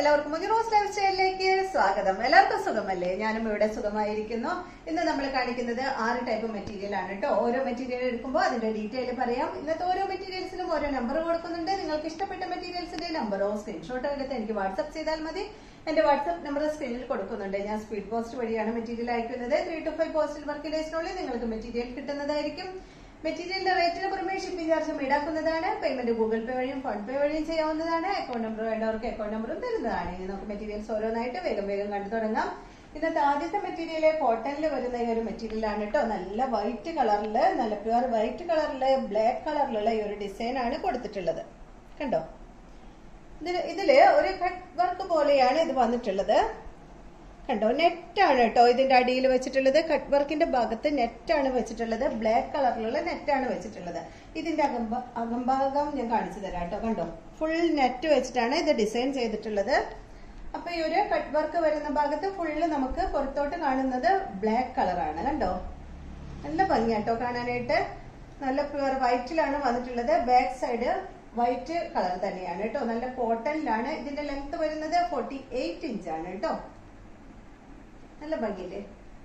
എല്ലാവർക്കും മുജിറോസ് ലൈഫ് സ്റ്റൈലിലേക്ക് സ്വാഗതം എല്ലാവർക്കും സുഖമല്ലേ ഞാനും ഇവിടെ സുഖമായിരിക്കുന്നു ഇന്ന് നമ്മൾ കാണിക്കുന്നത് ആറ് ടൈപ്പ് മെറ്റീരിയൽ ആണ് കേട്ടോ ഓരോ മെറ്റീരിയൽ എടുക്കുമ്പോൾ അതിന്റെ ഡീറ്റെയിൽ പറയാം ഇന്നത്തെ ഓരോ മെറ്റീരിയൽസിനും ഓരോ നമ്പർ കൊടുക്കുന്നുണ്ട് നിങ്ങൾക്ക് ഇഷ്ടപ്പെട്ട മെറ്റീരിയൽസിന്റെ നമ്പറോ സ്ക്രീൻഷോട്ടോ എടുത്ത് എനിക്ക് വാട്സ്ആപ്പ് ചെയ്താൽ മതി എന്റെ വാട്സ്ആപ്പ് നമ്പർ സ്ക്രീനിൽ കൊടുക്കുന്നുണ്ട് ഞാൻ സ്പീഡ് പോസ്റ്റ് വഴിയാണ് മെറ്റീരിയൽ അയക്കുന്നത് three to five postal work ഡേയ്സിനുള്ളിൽ നിങ്ങൾക്ക് മെറ്റീരിയൽ കിട്ടുന്നതായിരിക്കും മെറ്റീരിയലിന്റെ റേറ്റിന് പുറമെ ഷിപ്പിംഗ് ചാർജും ഈടാക്കുന്നതാണ് പേയ്മെന്റ് ഗൂഗിൾ പേ വഴിയും ഫോൺ പേ വഴിയും ചെയ്യാവുന്നതാണ് അക്കൗണ്ട് നമ്പർ വേണ്ടവർക്ക് അക്കൗണ്ട് നമ്പറും തരുന്നതാണ് ഇനി നമുക്ക് മെറ്റീരിയൽസ് ഓരോന്നായിട്ട് വേഗം വേഗം കണ്ടു തുടങ്ങാം ഇന്നത്തെ ആദ്യത്തെ മെറ്റീരിയൽ കോട്ടണിൽ വരുന്ന ഈ ഒരു മെറ്റീരിയൽ ആണ് കേട്ടോ നല്ല വൈറ്റ് കളറിൽ നല്ല പ്യുവർ വൈറ്റ് കളറിൽ ബ്ലാക്ക് കളറിലുള്ള ഈ ഒരു ഡിസൈൻ ആണ് കൊടുത്തിട്ടുള്ളത് കണ്ടോ ഇതില് ഇതില് ഒരു കട്ട് വർക്ക് പോലെയാണ് ഇത് വന്നിട്ടുള്ളത് കണ്ടോ നെറ്റാണ് കേട്ടോ ഇതിന്റെ അടിയിൽ വെച്ചിട്ടുള്ളത് കട്ട് വർക്കിന്റെ ഭാഗത്ത് നെറ്റാണ് വെച്ചിട്ടുള്ളത് ബ്ലാക്ക് കളറിലുള്ള നെറ്റാണ് വെച്ചിട്ടുള്ളത് ഇതിന്റെ അകമ്പ അകംഭാഗം ഞാൻ കാണിച്ചു തരാം കേട്ടോ കണ്ടോ ഫുൾ നെറ്റ് വെച്ചിട്ടാണ് ഇത് ഡിസൈൻ ചെയ്തിട്ടുള്ളത് അപ്പൊ ഈ ഒരു കട്ട് വർക്ക് വരുന്ന ഭാഗത്ത് ഫുള്ള് നമുക്ക് പുറത്തോട്ട് കാണുന്നത് ബ്ലാക്ക് കളറാണ് കണ്ടോ നല്ല ഭംഗിയാട്ടോ കാണാനായിട്ട് നല്ല പ്യുവർ വൈറ്റിലാണ് വന്നിട്ടുള്ളത് ബാക്ക് സൈഡ് വൈറ്റ് കളർ തന്നെയാണ് കേട്ടോ നല്ല കോട്ടണിലാണ് ഇതിന്റെ ലെങ്ത് വരുന്നത് ഫോർട്ടി എയ്റ്റ് ഇഞ്ചാണ് കേട്ടോ നല്ല ഭംഗിയില്ലേ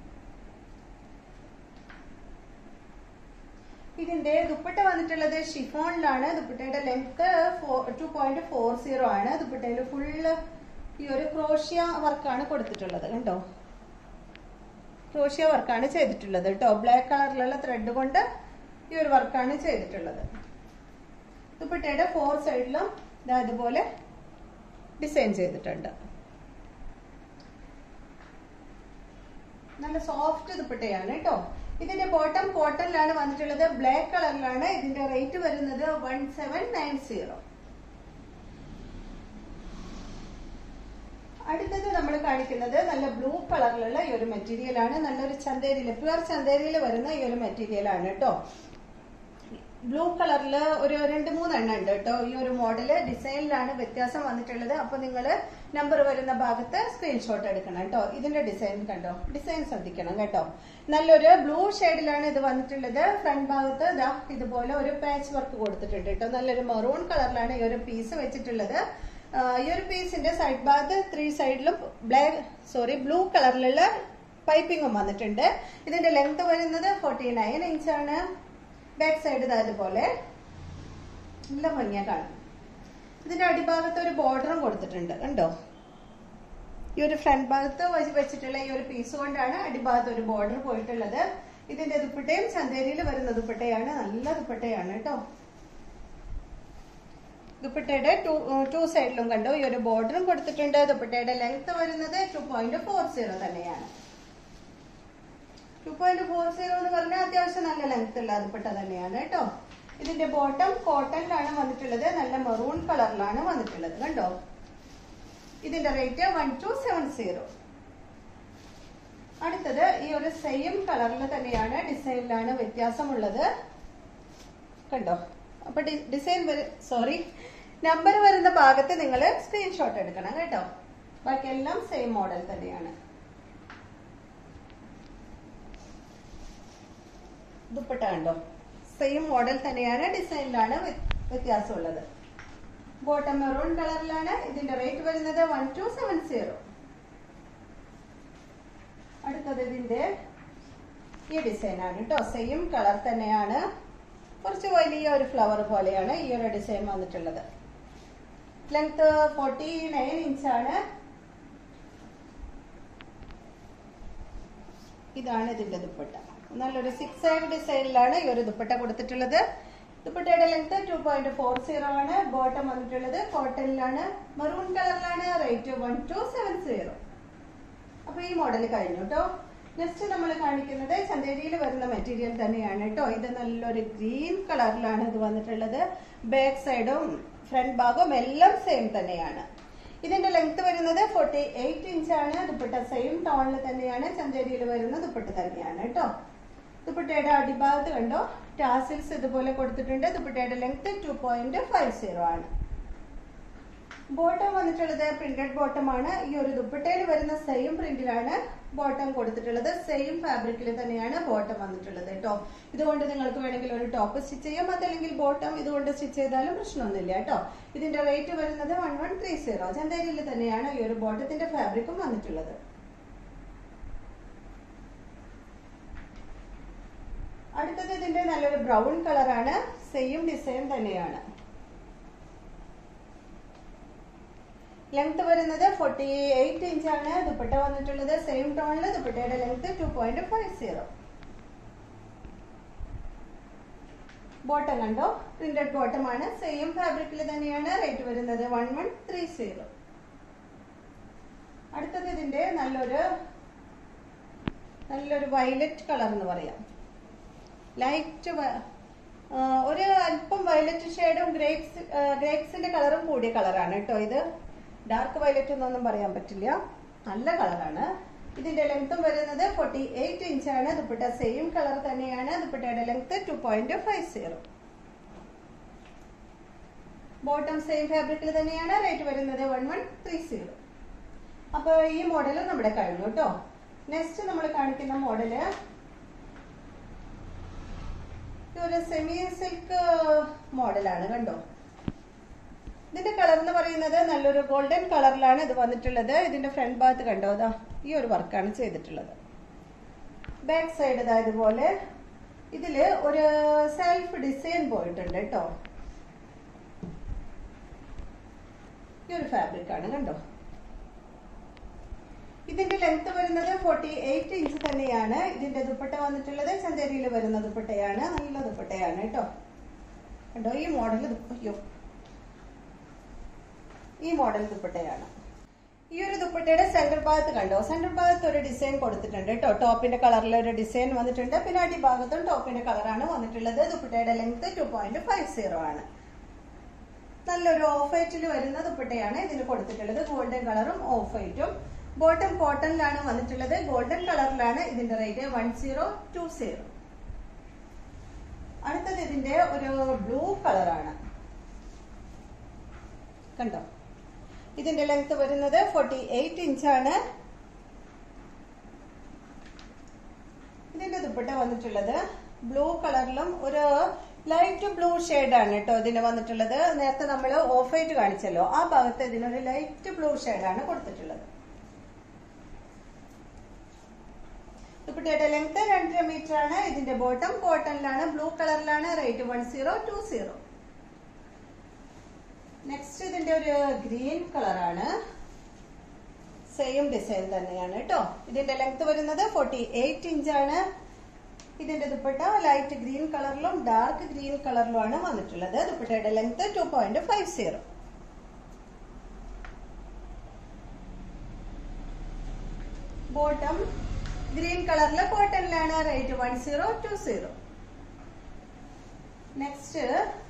ഇതിന്റെ ദുപ്പട്ട വന്നിട്ടുള്ളത് ഷിഫോണിലാണ് ദുപ്പട്ടയുടെ length two point four zero ആണ് ദുപ്പട്ടയിൽ ഫുള്ള് ഈ ഒരു ക്രോഷ്യ വർക്കാണ് കൊടുത്തിട്ടുള്ളത് കണ്ടോ ക്രോഷ്യ വർക്കാണ് ചെയ്തിട്ടുള്ളത് കേട്ടോ ബ്ലാക്ക് കളറിലുള്ള ത്രെഡ് കൊണ്ട് ഈ ഒരു വർക്കാണ് ചെയ്തിട്ടുള്ളത് ദുപ്പട്ടയുടെ ഫോർ സൈഡിലും ഇതാ ഇതുപോലെ ഡിസൈൻ ചെയ്തിട്ടുണ്ട് നല്ല സോഫ്റ്റ് ദുപ്പട്ടയാണ് കേട്ടോ ഇതിന്റെ ബോട്ടം കോട്ടണിലാണ് വന്നിട്ടുള്ളത് ബ്ലാക്ക് കളറിലാണ് ഇതിന്റെ റേറ്റ് വരുന്നത് വൺ സെവൻ നയൻ സീറോ അടുത്തത് നമ്മൾ കാണിക്കുന്നത് നല്ല ബ്ലൂ കളറിലുള്ള ഈ ഒരു മെറ്റീരിയൽ ആണ് നല്ലൊരു ചന്തേരിയിൽ പ്യുവർ ചന്തേരിയിൽ വരുന്ന ഈ ഒരു മെറ്റീരിയൽ ആണ് കേട്ടോ ബ്ലൂ കളറിൽ ഒരു രണ്ട് മൂന്നെണ്ണം ഉണ്ട് കേട്ടോ ഈ ഒരു മോഡല് ഡിസൈനിലാണ് വ്യത്യാസം വന്നിട്ടുള്ളത് അപ്പൊ നിങ്ങൾ നമ്പർ വരുന്ന ഭാഗത്ത് സ്ക്രീൻഷോട്ട് എടുക്കണം കേട്ടോ ഇതിന്റെ ഡിസൈൻ കണ്ടോ ഡിസൈൻ ശ്രദ്ധിക്കണം കേട്ടോ നല്ലൊരു ബ്ലൂ ഷെയ്ഡിലാണ് ഇത് വന്നിട്ടുള്ളത് ഫ്രണ്ട് ഭാഗത്ത് ദാ ഇതുപോലെ ഒരു പാച്ച് വർക്ക് കൊടുത്തിട്ടുണ്ട് കേട്ടോ നല്ലൊരു മെറൂൺ കളറിലാണ് ഈ ഒരു പീസ് വെച്ചിട്ടുള്ളത് ആ, ഈ ഒരു പീസിന്റെ സൈഡ് ഭാഗത്ത് ത്രീ സൈഡിലും ബ്ലാക്ക് സോറി ബ്ലൂ കളറിലുള്ള പൈപ്പിങ്ങും വന്നിട്ടുണ്ട് ഇതിന്റെ ലെങ്ത് വരുന്നത് ഫോർട്ടി നയൻ ഇഞ്ചാണ് ബാക്ക് സൈഡ് ഇതാ ഇതുപോലെ നല്ല ഭംഗിയാ കാണാം ഇതിന്റെ അടിഭാഗത്ത് ഒരു ബോർഡറും കൊടുത്തിട്ടുണ്ട് കണ്ടോ ഈ ഒരു ഫ്രണ്ട് ഭാഗത്ത് വെച്ച് വെച്ചിട്ടുള്ള ഈ ഒരു പീസ് കൊണ്ടാണ് അടിഭാഗത്ത് ഒരു ബോർഡർ പോയിട്ടുള്ളത് ഇതിന്റെ ദുപ്പട്ടയും ചന്തേരിയിൽ വരുന്ന ദുപ്പട്ടയാണ് നല്ല ദുപ്പട്ടയാണ് കേട്ടോ ദുപ്പട്ടയുടെ ടു ടു സൈഡിലും കണ്ടോ ഈ ഒരു ബോർഡറും കൊടുത്തിട്ടുണ്ട് ദുപ്പട്ടയുടെ ലെങ്ത് വരുന്നത് ടു പോയിന്റ് ഫോർ സീറോ തന്നെയാണ് ടു പോയിന്റ് ഫോർ സീറോ എന്ന് പറഞ്ഞാൽ അത്യാവശ്യം നല്ല ലെങ്ത് ഉള്ള ദുപ്പട്ട തന്നെയാണ് കേട്ടോ ഇതിന്റെ ബോട്ടം കോട്ടണിലാണ് വന്നിട്ടുള്ളത് നല്ല മെറൂൺ കളറിലാണ് വന്നിട്ടുള്ളത് കണ്ടോ ഇതിന്റെ rate one two seven zero അടുത്തത് ഈ ഒരു സെയിം കളറിൽ തന്നെയാണ് ഡിസൈനിലാണ് വ്യത്യാസമുള്ളത് കണ്ടോ അപ്പൊ ഡിസൈൻ സോറി നമ്പർ വരുന്ന ഭാഗത്ത് നിങ്ങൾ സ്ക്രീൻഷോട്ട് എടുക്കണം കേട്ടോ ബാക്കിയെല്ലാം സെയിം മോഡൽ തന്നെയാണ് ദുപ്പട്ട കണ്ടോ സെയിം മോഡൽ തന്നെയാണ് ഡിസൈനിലാണ് വ്യത്യാസമുള്ളത് ബോട്ടം മെറൂൺ കളറിലാണ് ഇതിന്റെ റേറ്റ് വരുന്നത് വൺ ടു സെവൻ സീറോ അടുത്തത് ഇതിന്റെ ഈ ഡിസൈൻ ആണ് കേട്ടോ സെയിം കളർ തന്നെയാണ് കുറച്ച് വലിയ ഒരു ഫ്ലവർ പോലെയാണ് ഈ ഒരു ഡിസൈൻ വന്നിട്ടുള്ളത് ലെങ്ത് ഫോർട്ടി നയൻ ഇഞ്ചാണ് ഇതാണ് ഇതിന്റെ ദുപ്പട്ട നല്ലൊരു സിക്സ് സൈഡ് ഡിസൈനിലാണ് ഈ ഒരു ദുപ്പട്ട കൊടുത്തിട്ടുള്ളത് ദുപ്പട്ടയുടെ length two point four zero ആണ് ബോട്ടം വന്നിട്ടുള്ളത് കോട്ടണിലാണ് മെറൂൺ കളറിലാണ് rate one two seven zero അപ്പൊ ഈ മോഡൽ കഴിഞ്ഞു കേട്ടോ നെക്സ്റ്റ് നമ്മൾ കാണിക്കുന്നത് ചന്തേരിയിൽ വരുന്ന മെറ്റീരിയൽ തന്നെയാണ് കേട്ടോ ഇത് നല്ലൊരു ഗ്രീൻ കളറിലാണ് ഇത് വന്നിട്ടുള്ളത് ബാക്ക് സൈഡും ഫ്രണ്ട് ഭാഗവും എല്ലാം സെയിം തന്നെയാണ് ഇതിന്റെ ലെങ്ത് വരുന്നത് ഫോർട്ടി എയ്റ്റ് ഇഞ്ചാണ് ദുപ്പട്ട സെയിം ടോണിൽ തന്നെയാണ് ചന്തേരിയിൽ വരുന്ന ദുപ്പട്ട തന്നെയാണ് കേട്ടോ ദുപ്പട്ടയുടെ അടിഭാഗത്ത് കണ്ടോ ടാസിൽസ് ഇതുപോലെ കൊടുത്തിട്ടുണ്ട് ദുപ്പട്ടയുടെ length two point five zero ആണ് ബോട്ടം വന്നിട്ടുള്ളത് പ്രിന്റഡ് ബോട്ടം ആണ് ഈ ഒരു ദുപ്പട്ടയിൽ വരുന്ന സെയിം പ്രിന്റിലാണ് ബോട്ടം കൊടുത്തിട്ടുള്ളത് സെയിം ഫാബ്രിക്കിൽ തന്നെയാണ് ബോട്ടം വന്നിട്ടുള്ളത് കേട്ടോ ഇതുകൊണ്ട് നിങ്ങൾക്ക് വേണമെങ്കിൽ ഒരു ടോപ്പ് സ്റ്റിച്ച് ചെയ്യാം അതല്ലെങ്കിൽ ബോട്ടം ഇതുകൊണ്ട് സ്റ്റിച്ച് ചെയ്താലും പ്രശ്നമൊന്നുമില്ല കേട്ടോ ഇതിന്റെ റേറ്റ് വരുന്നത് വൺ വൺ ത്രീ സീറോ ചന്തേരിയിൽ തന്നെയാണ് ഈ ഒരു ബോട്ടത്തിന്റെ ഫാബ്രിക്കും വന്നിട്ടുള്ളത് അടുത്തത് ഇതിന്റെ നല്ലൊരു ബ്രൗൺ കളറാണ് സെയിം ഡിസൈൻ തന്നെയാണ് ലെങ്ത് വരുന്നത് ഫോർട്ടി എയ്റ്റ് ഇഞ്ചാണ് ദുപ്പട്ട വന്നിട്ടുള്ളത് സെയിം ടോണില് ദുപ്പട്ടയുടെ length two point five zero bottom കണ്ടോ പ്രിന്റഡ് ബോട്ടം ആണ് സെയിം ഫാബ്രിക്കിൽ തന്നെയാണ് റേറ്റ് വരുന്നത് വൺ വൺ ത്രീ സീറോ അടുത്തത് ഇതിന്റെ നല്ലൊരു നല്ലൊരു വയലറ്റ് കളർ എന്ന് പറയാം ലൈറ്റ് ഒരു അല്പം വയലറ്റ് ഷെയ്ഡും ഗ്രേപ്സ് ഗ്രേപ്സിന്റെ കളറും കൂടിയ കളറാണ് കേട്ടോ ഇത് ഡാർക്ക് വയലറ്റ് എന്നൊന്നും പറയാൻ പറ്റില്ല നല്ല കളറാണ് ഇതിന്റെ ലെങ്ത്തും വരുന്നത് ഫോർട്ടി എയ്റ്റ് ഇഞ്ചാണ് ദുപ്പട്ട സെയിം കളർ തന്നെയാണ് ദുപ്പട്ടയുടെ length two point five zero bottom same ഫാബ്രിക്കിൽ തന്നെയാണ് റേറ്റ് വരുന്നത് വൺ വൺ ത്രീ സീറോ അപ്പൊ ഈ മോഡലും നമ്മുടെ കഴിഞ്ഞു കേട്ടോ നെക്സ്റ്റ് നമ്മൾ കാണിക്കുന്ന മോഡല് ഒരു സെമി സിൽക്ക് മോഡലാണ് കണ്ടോ ഇതിന്റെ കളർ എന്ന് പറയുന്നത് നല്ലൊരു ഗോൾഡൻ കളറിലാണ് ഇത് വന്നിട്ടുള്ളത് ഇതിന്റെ ഫ്രണ്ട് ഭാഗത്ത് കണ്ടോ അതാ ഈ ഒരു വർക്കാണ് ചെയ്തിട്ടുള്ളത് ബാക്ക് സൈഡ് ഇതാ ഇതുപോലെ ഇതില് ഒരു സെൽഫ് ഡിസൈൻ പോയിട്ടുണ്ട് കേട്ടോ ഈ ഒരു ഫാബ്രിക് ആണ് കണ്ടോ ഇതിന്റെ ലെങ്ത് വരുന്നത് ഫോർട്ടി എയ്റ്റ് ഇഞ്ച് തന്നെയാണ് ഇതിന്റെ ദുപ്പട്ട വന്നിട്ടുള്ളത് ചന്തേരിയിൽ വരുന്ന ദുപ്പട്ടയാണ് നല്ല ദുപ്പട്ടയാണ് കേട്ടോ കണ്ടോ ഈ മോഡൽ അയ്യോ ഈ മോഡൽ ദുപ്പട്ടയാണ് ഈ ഒരു ദുപ്പട്ടയുടെ സെന്റർ ഭാഗത്ത് കണ്ടോ സെന്റർ ഭാഗത്ത് ഒരു ഡിസൈൻ കൊടുത്തിട്ടുണ്ട് കേട്ടോ ടോപ്പിന്റെ കളറിൽ ഒരു ഡിസൈൻ വന്നിട്ടുണ്ട് പിന്നെ അടിഭാഗത്തും ടോപ്പിന്റെ കളറാണ് വന്നിട്ടുള്ളത് ദുപ്പട്ടയുടെ length two point five zero ആണ് നല്ലൊരു ഓഫ് വൈറ്റിൽ വരുന്ന ദുപ്പട്ടയാണ് ഇതിന് കൊടുത്തിട്ടുള്ളത് ഗോൾഡൻ കളറും ഓഫ് വൈറ്റും ബോട്ടം കോട്ടണിലാണ് വന്നിട്ടുള്ളത് ഗോൾഡൻ കളറിലാണ് ഇതിന്റെ rate one zero two zero അടുത്തത് ഇതിന്റെ ഒരു ബ്ലൂ കളറാണ് കണ്ടോ ഇതിന്റെ ലെങ്ത് വരുന്നത് ഫോർട്ടി എയ്റ്റ് ഇഞ്ചാണ് ഇതിന്റെ ദുപ്പട്ട വന്നിട്ടുള്ളത് ബ്ലൂ കളറിലും ഒരു ലൈറ്റ് ബ്ലൂ ആണ് കേട്ടോ ഇതിന് വന്നിട്ടുള്ളത് നേരത്തെ നമ്മൾ ഓഫ് വൈറ്റ് കാണിച്ചല്ലോ ആ ഭാഗത്ത് ഇതിനൊരു ലൈറ്റ് ബ്ലൂ ആണ് കൊടുത്തിട്ടുള്ളത് ദുപ്പട്ടയുടെ ലെങ്ത് രണ്ടര മീറ്റർ ആണ് ഇതിന്റെ ബോട്ടം കോട്ടണിലാണ് ബ്ലൂ കളറിലാണ് rate one zero two zero next ഇതിന്റെ ഒരു ഗ്രീൻ കളറാണ് സെയിം ഡിസൈൻ തന്നെയാണ് കേട്ടോ ഇതിന്റെ ലെങ്ത് വരുന്നത് ഫോർട്ടി എയ്റ്റ് ഇഞ്ചാണ് ഇതിന്റെ ദുപ്പട്ട ലൈറ്റ് ഗ്രീൻ കളറിലും ഡാർക്ക് ഗ്രീൻ കളറിലുമാണ് വന്നിട്ടുള്ളത് ദുപ്പട്ടയുടെ length two point five zero bottom green കളറിലെ കോട്ടണിലാണ് rate one zero two zero next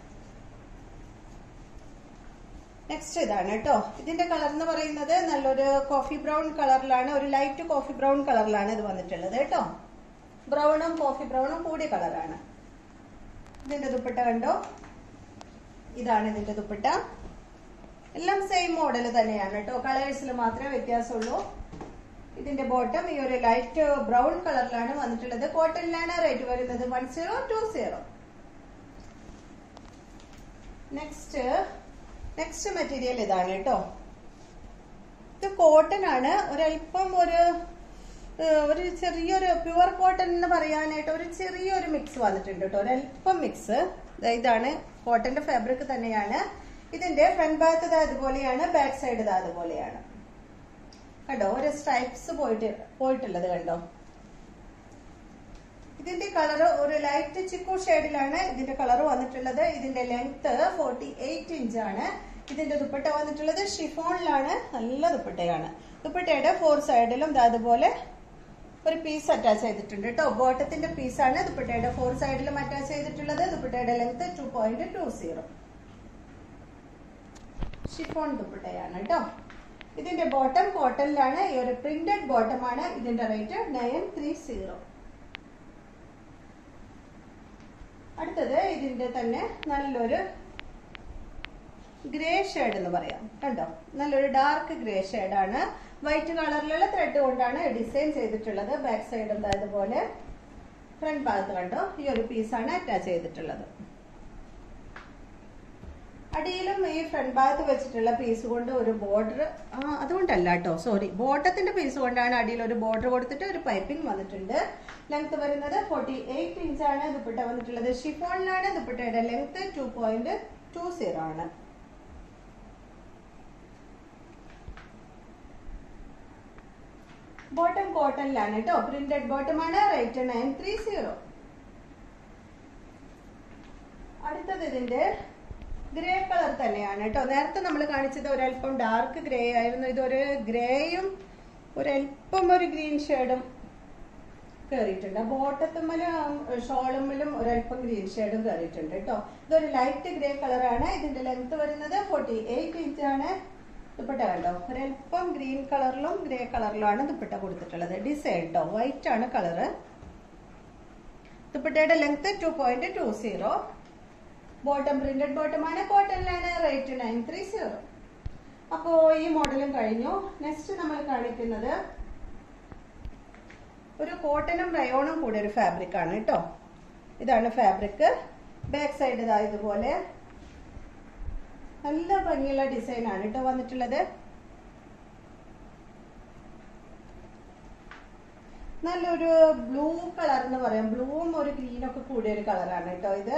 next ഇതാണ് കേട്ടോ ഇതിന്റെ കളർ എന്ന് പറയുന്നത് നല്ലൊരു കോഫി ബ്രൗൺ കളറിലാണ് ഒരു ലൈറ്റ് കോഫി ബ്രൗൺ കളറിലാണ് ഇത് വന്നിട്ടുള്ളത് കേട്ടോ ബ്രൗണും കോഫി ബ്രൗണും കൂടിയ കളറാണ് ഇതിന്റെ ദുപ്പട്ട കണ്ടോ ഇതാണ് ഇതിന്റെ ദുപ്പട്ട എല്ലാം സെയിം മോഡൽ തന്നെയാണ് കേട്ടോ കളേഴ്സിൽ മാത്രമേ വ്യത്യാസമുള്ളൂ ഇതിന്റെ ബോട്ടം ഈ ഒരു ലൈറ്റ് ബ്രൗൺ കളറിലാണ് വന്നിട്ടുള്ളത് കോട്ടണിലാണ് റേറ്റ് വരുന്നത് one zero two zero next next material ഇതാണ് കേട്ടോ ഇത് കോട്ടൺ ആണ് ഒരല്പം ഒരു ഏഹ്, ഒരു ചെറിയൊരു പ്യുവർ കോട്ടൺ എന്ന് പറയാനായിട്ട് ഒരു ചെറിയൊരു മിക്സ് വന്നിട്ടുണ്ട് കേട്ടോ ഒരല്പം മിക്സ് ഇതാണ് കോട്ടന്റെ ഫാബ്രിക് തന്നെയാണ് ഇതിന്റെ ഫ്രണ്ട് ഭാഗത്ത് ഇതാ അതുപോലെയാണ് ബാക്ക് സൈഡ് ഇതാ അതുപോലെയാണ് കണ്ടോ ഒരു സ്ട്രൈപ്സ് പോയിട്ട് പോയിട്ടുള്ളത് കണ്ടോ ഇതിന്റെ കളർ ഒരു ലൈറ്റ് ചിക്കു ഷെയ്ഡിലാണ് ഇതിന്റെ കളർ വന്നിട്ടുള്ളത് ഇതിന്റെ ലെങ്ത് ഫോർട്ടി എയ്റ്റ് ഇഞ്ചാണ് ഇതിന്റെ ദുപ്പട്ട വന്നിട്ടുള്ളത് ഷിഫോണിലാണ് നല്ല ദുപ്പട്ടയാണ് ദുപ്പട്ടയുടെ ഫോർ സൈഡിലും ദാ അതുപോലെ ഒരു പീസ് അറ്റാച്ച് ചെയ്തിട്ടുണ്ട് കേട്ടോ ബോട്ടത്തിന്റെ പീസാണ് ദുപ്പട്ടയുടെ ഫോർ സൈഡിലും അറ്റാച്ച് ചെയ്തിട്ടുള്ളത് ദുപ്പട്ടയുടെ length two point two zero chiffon ദുപ്പട്ടയാണ് കേട്ടോ ഇതിന്റെ ബോട്ടം കോട്ടണിലാണ് ഈ ഒരു പ്രിന്റഡ് ബോട്ടം ആണ് ഇതിന്റെ റേറ്റ് നയൻ ത്രീ സീറോ അടുത്തത് ഇതിന്റെ തന്നെ നല്ലൊരു ഗ്രേ ഷെയ്ഡ് എന്ന് പറയാം കണ്ടോ നല്ലൊരു ഡാർക്ക് ഗ്രേ ആണ് വൈറ്റ് കളറിലുള്ള ത്രെഡ് കൊണ്ടാണ് ഡിസൈൻ ചെയ്തിട്ടുള്ളത് ബാക്ക് സൈഡ് എന്താ ഇതുപോലെ ഫ്രണ്ട് ഭാഗത്ത് കണ്ടോ ഈ ഒരു പീസാണ് അറ്റാച്ച് ചെയ്തിട്ടുള്ളത് അടിയിലും ഈ ഫ്രണ്ട് ഭാഗത്ത് വെച്ചിട്ടുള്ള പീസ് കൊണ്ട് ഒരു ബോർഡർ ആ അതുകൊണ്ടല്ല കേട്ടോ സോറി ബോട്ടത്തിന്റെ പീസ് കൊണ്ടാണ് അടിയിൽ ഒരു ബോർഡർ കൊടുത്തിട്ട് ഒരു പൈപ്പിംഗ് വന്നിട്ടുണ്ട് ലെങ്ത് വരുന്നത് ഫോർട്ടി എയ്റ്റ് ഇഞ്ചാണ് ദുപ്പട്ട വന്നിട്ടുള്ളത് ഷിഫോണിലാണ് ദുപ്പട്ടയുടെ length two point two zero ആണ് ബോട്ടം കോട്ടണിലാണ് കേട്ടോ പ്രിന്റഡ് ബോട്ടം ആണ് റേറ്റ് നയൻ ത്രീ സീറോ അടുത്തത് ഇതിന്റെ ഗ്രേ കളർ തന്നെയാണ് കേട്ടോ നേരത്തെ നമ്മൾ കാണിച്ചത് ഒരല്പം ഡാർക്ക് ഗ്രേ ആയിരുന്നു ഇതൊരു ഗ്രേയും ഒരല്പം ഒരു ഗ്രീൻ ഷെയ്ഡും കയറിയിട്ടുണ്ട് ബോട്ടത്തുമ്മലും ഷോളുമ്മിലും ഒരല്പം ഗ്രീൻ ഷെയ്ഡും കയറിയിട്ടുണ്ട് കേട്ടോ ഇതൊരു ലൈറ്റ് ഗ്രേ കളറാണ് ഇതിന്റെ ലെങ്ത് വരുന്നത് ഫോർട്ടി എയ്റ്റ് ഇഞ്ച് ആണ് ദുപ്പട്ട കണ്ടോ ഒരല്പം ഗ്രീൻ കളറിലും ഗ്രേ കളറിലുമാണ് ദുപ്പട്ട കൊടുത്തിട്ടുള്ളത് ഡിസൈൻ കേട്ടോ വൈറ്റ് ആണ് കളറ് ദുപ്പട്ടയുടെ length two point two zero bottom printed bottom ആണ് കോട്ടണിലാണ് റേറ്റ് നയൻ ത്രീ സീറോ അപ്പോ ഈ മോഡലും കഴിഞ്ഞു നെക്സ്റ്റ് നമ്മൾ കാണിക്കുന്നത് ഒരു കോട്ടനും റയോണും കൂടെ ഒരു ഫാബ്രിക് ആണ് കേട്ടോ ഇതാണ് ഫാബ്രിക് ബാക്ക് സൈഡ് ഇതാ ഇതുപോലെ നല്ല ഭംഗിയുള്ള ഡിസൈൻ ആണ് കേട്ടോ വന്നിട്ടുള്ളത് നല്ലൊരു ബ്ലൂ കളർ എന്ന് പറയാം ബ്ലൂവും ഒരു ഗ്രീനും ഒക്കെ കൂടിയ ഒരു കളറാണ് കേട്ടോ ഇത്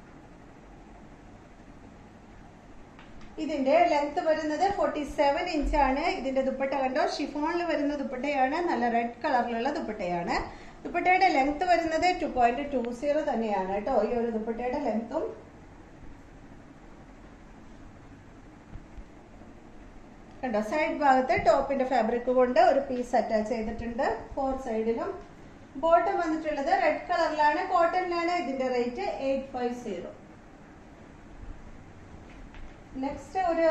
ഇതിന്റെ ലെങ്ത് വരുന്നത് ഫോർട്ടി സെവൻ ഇഞ്ച് ആണ് ഇതിന്റെ ദുപ്പട്ട കണ്ടോ ഷിഫോണിൽ വരുന്ന ദുപ്പട്ടയാണ് നല്ല റെഡ് കളറിലുള്ള ദുപ്പട്ടയാണ് ദുപ്പട്ടയുടെ ലെങ്ത് വരുന്നത് ടു പോയിന്റ് ടു സീറോ തന്നെയാണ് കേട്ടോ ഈ ഒരു ദുപ്പട്ടയുടെ ലെങ്ത്തും കണ്ടോ സൈഡ് ഭാഗത്ത് ടോപ്പിന്റെ ഫാബ്രിക് കൊണ്ട് ഒരു പീസ് അറ്റാച്ച് ചെയ്തിട്ടുണ്ട് ഫോർ സൈഡിലും ബോട്ടം വന്നിട്ടുള്ളത് റെഡ് കളറിലാണ് കോട്ടണിലാണ് ഇതിന്റെ rate eight five zero next ഒരു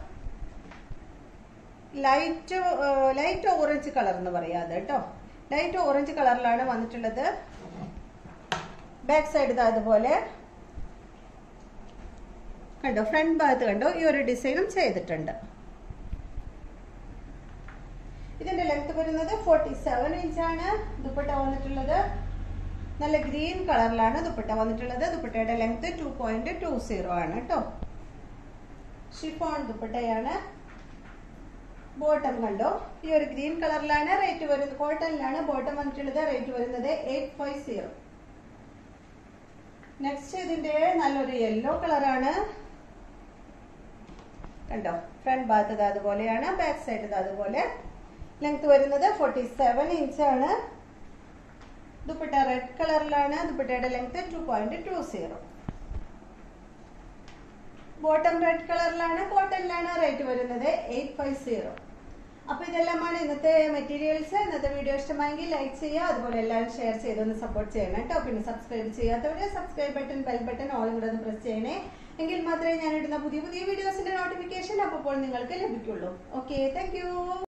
ലൈറ്റ് ലൈറ്റ് ഓറഞ്ച് കളർ എന്ന് പറയാം അത് കേട്ടോ ലൈറ്റ് ഓറഞ്ച് കളറിലാണ് വന്നിട്ടുള്ളത് ബാക്ക് സൈഡ് ഇതാ അതുപോലെ കണ്ടോ ഫ്രണ്ട് ഭാഗത്ത് കണ്ടോ ഈ ഒരു ഡിസൈനും ചെയ്തിട്ടുണ്ട് ഇതിന്റെ ലെങ്ത് വരുന്നത് ഫോർട്ടി സെവൻ ഇഞ്ചാണ് ദുപ്പട്ട വന്നിട്ടുള്ളത് നല്ല ഗ്രീൻ കളറിലാണ് ദുപ്പട്ട വന്നിട്ടുള്ളത് ദുപ്പട്ടയുടെ length two point two zero ആണ് കേട്ടോ ഷിഫോൺ ദുപ്പട്ടയാണ് ബോട്ടം കണ്ടോ ഈ ഒരു ഗ്രീൻ കളറിലാണ് റേറ്റ് വരുന്നത് കോട്ടണിലാണ് ബോട്ടം വന്നിട്ടുള്ളത് റേറ്റ് വരുന്നത് എയ്റ്റ് ഫൈവ് സീറോ നെക്സ്റ്റ് ഇതിന്റെ നല്ലൊരു യെല്ലോ കളറാണ് കണ്ടോ ഫ്രണ്ട് ഭാഗത്ത് അതുപോലെയാണ് ബാക്ക് സൈഡ് അതുപോലെ ലെങ്ത് വരുന്നത് ഫോർട്ടി സെവൻ ഇഞ്ചാണ് ദുപ്പട്ട റെഡ് കളറിലാണ് ദുപ്പട്ടയുടെ length two point two zero bottom red കളറിലാണ് കോട്ടണിലാണ് റേറ്റ് വരുന്നത് എയ്റ്റ് ഫൈവ് സീറോ അപ്പൊ ഇതെല്ലാമാണ് ഇന്നത്തെ മെറ്റീരിയൽസ് ഇന്നത്തെ വീഡിയോ ഇഷ്ടമായെങ്കിൽ ലൈക്ക് ചെയ്യുക അതുപോലെ എല്ലാവരും ഷെയർ ചെയ്തൊന്ന് സപ്പോർട്ട് ചെയ്യണം കേട്ടോ പിന്നെ സബ്സ്ക്രൈബ് ചെയ്യാത്തവര് subscribe button bell button all കൂടെ ഒന്ന് പ്രസ് ചെയ്യണേ എങ്കിൽ മാത്രമേ ഞാൻ ഇടുന്ന പുതിയ പുതിയ വീഡിയോസിന്റെ നോട്ടിഫിക്കേഷൻ അപ്പോൾ നിങ്ങൾക്ക് ലഭിക്കുള്ളൂ ഓക്കെ താങ്ക്